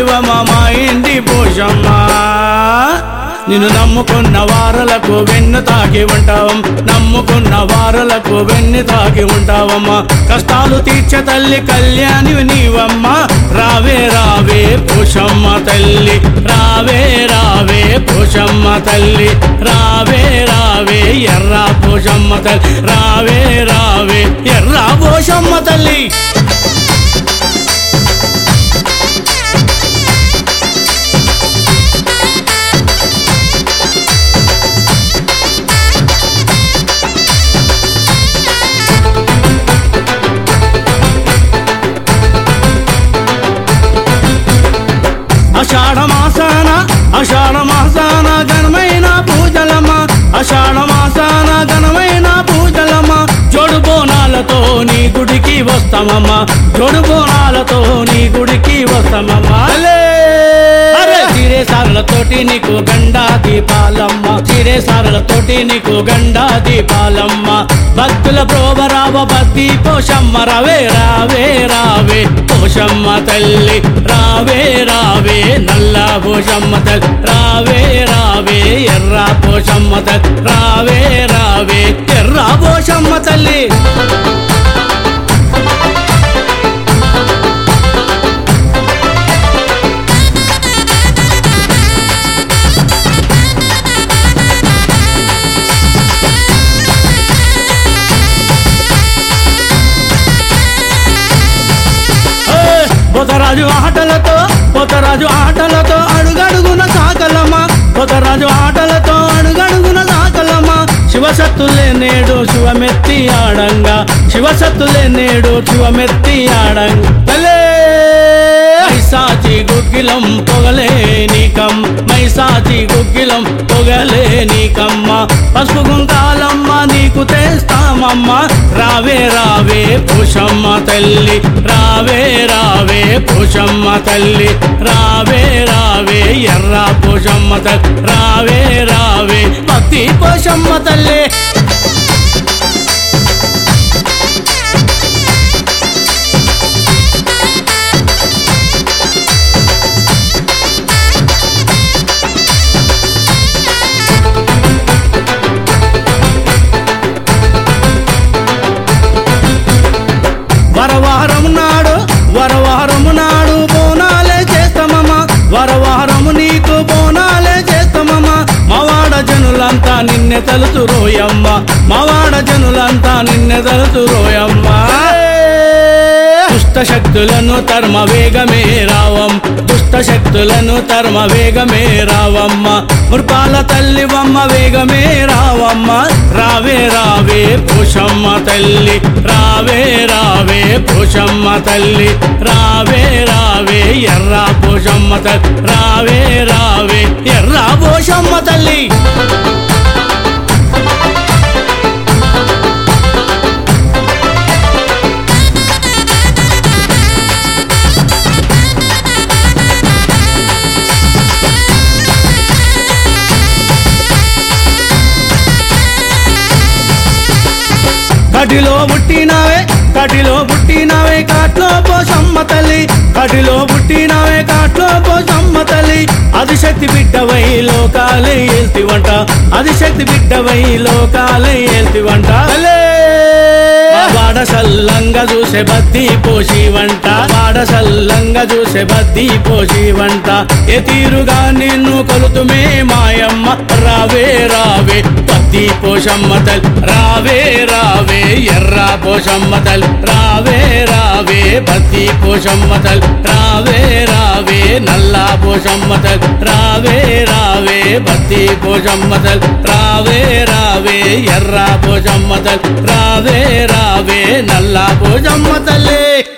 దైవమ మా ఇంటి పోషమ్మ నిన్ను నమ్ముకున్న వారలకు వెన్ను తాకి ఉంటావం నమ్ముకున్న వారలకు వెన్ను తాకి ఉంటావమ్మా కష్టాలు తీర్చే తల్లి కళ్యాణి నీవమ్మ రావే రావే పోషమ్మ తల్లి రావే రావే పోషమ్మ తల్లి రావే రావే ఎర్ర పోషమ్మ తల్లి రావే రావే ఎర్ర పోషమ్మ తల్లి అషాఢ మాసాన అషాఢ మాసాన ఘనమైన పూజలమ్మ అషాఢ మాసాన ఘనమైన పూజలమ్మ జోడు బోనాలతో నీ గుడికి వస్తామమ్మా జోడు బోనాలతో నీ గుడికి వస్తామమ్మా అరే చిరే సారలతోటి నీకు గండా దీపాలమ్మ చిరే సారలతోటి నీకు గండా దీపాలమ్మ భక్తుల ప్రోభరావ భక్తి పోషమ్మ రవే రావే రావే పోషమ్మ తల్లి రావే రావే నల్ల పోషమ్మ తల్లి రావే రావే ఎర్ర పోషమ్మ తల్లి రావే రావే ఎర్ర పోషమ్మ తల్లి పొతరాజు ఆటలతో పొతరాజు ఆటలతో అడుగడుగున సాకలమ్మ పొతరాజు ఆటలతో అడుగడుగున సాకలమ్మ శివసత్తులే నేడు శివమెత్తి ఆడంగా శివసత్తులే నేడు శివమెత్తి ఆడంగా తలే మైసాచి గుగ్గిలం పొగలే నీకం మైసాచి గుగ్గిలం పొగలే నీకమ్మ పసుపు గుంకాలమ్మ నీకు తెస్తామమ్మ రావే రావే పుషమ్మ తల్లి రావే రావే పుషమ్మ తల్లి రావే రావే ఎర్ర పుషమ్మ తల్లి రావే రావే భక్తి పుషమ్మ తల్లి వరవారము నాడు వరవారము నాడు బోనాలే చేస్తామమ్మా వరవారము నీకు బోనాలే చేస్తామమ్మా మవాడ జనులంతా నిన్నె తలుతు రోయమ్మ మవాడ జనులంతా నిన్నె తలుతు రోయమ్మ దుష్ట శక్తులను తర్మ వేగమే రావం దుష్ట శక్తులను తర్మ వేగమే రావమ్మ మృపాల తల్లివమ్మ వేగమే రావమ్మ రావే రావే పుషమ్మ తల్లి రావే రావే పుషమ్మ తల్లి రావే రావే ఎర్ర పుషమ్మ తల్లి రావే రావే ఎర్ర పుషమ్మ తల్లి కటిలో పుట్టినవే కటిలో పుట్టినవే కాట్లో పోసమ్మ తల్లి కటిలో పుట్టినవే కాట్లో పోసమ్మ తల్లి అది శక్తి బిడ్డవై లోకాలే ఏల్తివంట అది శక్తి బిడ్డవై లోకాలే ఏల్తివంట వాడ సల్లంగా చూసే బద్ది పోసి వంట వాడ సల్లంగా చూసే బద్ది పోసి వంట ఏ తీరుగా నిన్ను కొలుతుమే మాయమ్మ రావే రావే బద్ది పోషమ్మ తల్ రావే రావే ఎర్ర పోషమ్మ తల్ రావే రావే బద్ది పోషమ్మ తల్ రావే రావే నల్ల పోషమ్మ తల్ రావే రావే బద్ది పోషమ్మ తల్ రావే రావే ఎర్ర పోషమ్మ తల్ రావే రావే నల్ల పోషమ్మ తల్లి